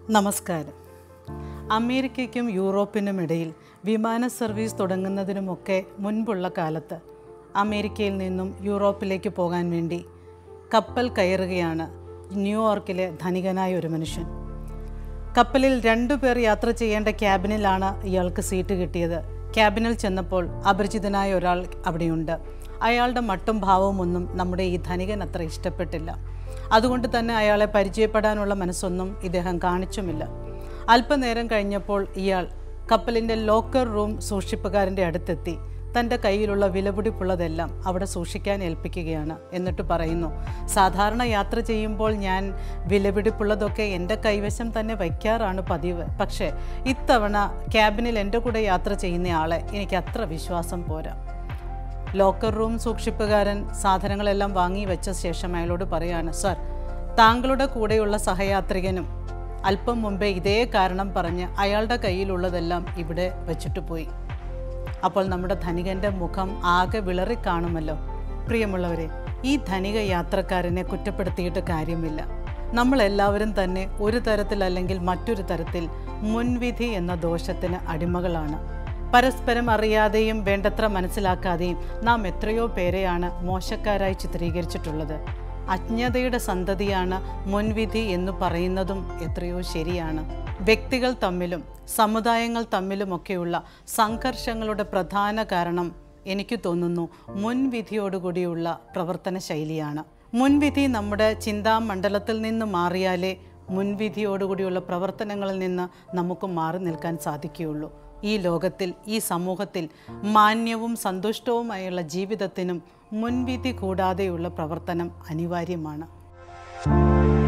നമസ്കാരം അമേരിക്കയ്ക്കും യൂറോപ്പിനും ഇടയിൽ വിമാന സർവീസ് തുടങ്ങുന്നതിനുമൊക്കെ മുൻപുള്ള കാലത്ത് അമേരിക്കയിൽ നിന്നും യൂറോപ്പിലേക്ക് പോകാൻ വേണ്ടി കപ്പൽ കയറുകയാണ് ന്യൂയോർക്കിലെ ധനികനായ ഒരു മനുഷ്യൻ കപ്പലിൽ രണ്ടു പേർ യാത്ര ചെയ്യേണ്ട ക്യാബിനിലാണ് ഇയാൾക്ക് സീറ്റ് കിട്ടിയത് ക്യാബിനിൽ ചെന്നപ്പോൾ അപരിചിതനായ ഒരാൾ അവിടെയുണ്ട് അയാളുടെ മട്ടും ഭാവവും ഒന്നും നമ്മുടെ ഈ ധനികൻ അത്ര ഇഷ്ടപ്പെട്ടില്ല അതുകൊണ്ട് തന്നെ അയാളെ പരിചയപ്പെടാനുള്ള മനസ്സൊന്നും ഇദ്ദേഹം കാണിച്ചുമില്ല അല്പനേരം കഴിഞ്ഞപ്പോൾ ഇയാൾ കപ്പലിൻ്റെ ലോക്കർ റൂം സൂക്ഷിപ്പുകാരൻ്റെ അടുത്തെത്തി തൻ്റെ കയ്യിലുള്ള വിലപിടിപ്പുള്ളതെല്ലാം അവിടെ സൂക്ഷിക്കാൻ ഏൽപ്പിക്കുകയാണ് എന്നിട്ട് പറയുന്നു സാധാരണ യാത്ര ചെയ്യുമ്പോൾ ഞാൻ വിലപിടിപ്പുള്ളതൊക്കെ എൻ്റെ കൈവശം തന്നെ വയ്ക്കാറാണ് പതിവ് പക്ഷേ ഇത്തവണ ക്യാബിനിൽ എൻ്റെ കൂടെ യാത്ര ചെയ്യുന്ന ആളെ എനിക്ക് അത്ര വിശ്വാസം പോരാ ലോക്കർ റൂം സൂക്ഷിപ്പുകാരൻ സാധനങ്ങളെല്ലാം വാങ്ങി വെച്ച ശേഷം അയാളോട് പറയാണ് സർ താങ്കളുടെ കൂടെയുള്ള സഹയാത്രികനും അല്പം മുമ്പേ ഇതേ കാരണം പറഞ്ഞ് അയാളുടെ കയ്യിലുള്ളതെല്ലാം ഇവിടെ വെച്ചിട്ട് പോയി അപ്പോൾ നമ്മുടെ ധനികൻ്റെ മുഖം ആകെ വിളറി കാണുമല്ലോ പ്രിയമുള്ളവരെ ഈ ധനിക യാത്രക്കാരനെ കുറ്റപ്പെടുത്തിയിട്ട് കാര്യമില്ല നമ്മളെല്ലാവരും തന്നെ ഒരു തരത്തിൽ അല്ലെങ്കിൽ മറ്റൊരു തരത്തിൽ മുൻവിധി എന്ന ദോഷത്തിന് അടിമകളാണ് പരസ്പരം അറിയാതെയും വേണ്ടത്ര മനസ്സിലാക്കാതെയും നാം എത്രയോ പേരെയാണ് മോശക്കാരായി ചിത്രീകരിച്ചിട്ടുള്ളത് അജ്ഞതയുടെ സന്തതിയാണ് മുൻവിധി എന്ന് പറയുന്നതും എത്രയോ ശരിയാണ് വ്യക്തികൾ തമ്മിലും സമുദായങ്ങൾ തമ്മിലുമൊക്കെയുള്ള സംഘർഷങ്ങളുടെ പ്രധാന കാരണം എനിക്ക് തോന്നുന്നു മുൻവിധിയോടുകൂടിയുള്ള പ്രവർത്തന ശൈലിയാണ് മുൻവിധി നമ്മുടെ ചിന്താമണ്ഡലത്തിൽ നിന്ന് മാറിയാലേ മുൻവിധിയോടുകൂടിയുള്ള പ്രവർത്തനങ്ങളിൽ നിന്ന് നമുക്ക് മാറി നിൽക്കാൻ സാധിക്കുകയുള്ളൂ ഈ ലോകത്തിൽ ഈ സമൂഹത്തിൽ മാന്യവും സന്തുഷ്ടവുമായുള്ള ജീവിതത്തിനും മുൻവിധി കൂടാതെയുള്ള പ്രവർത്തനം അനിവാര്യമാണ്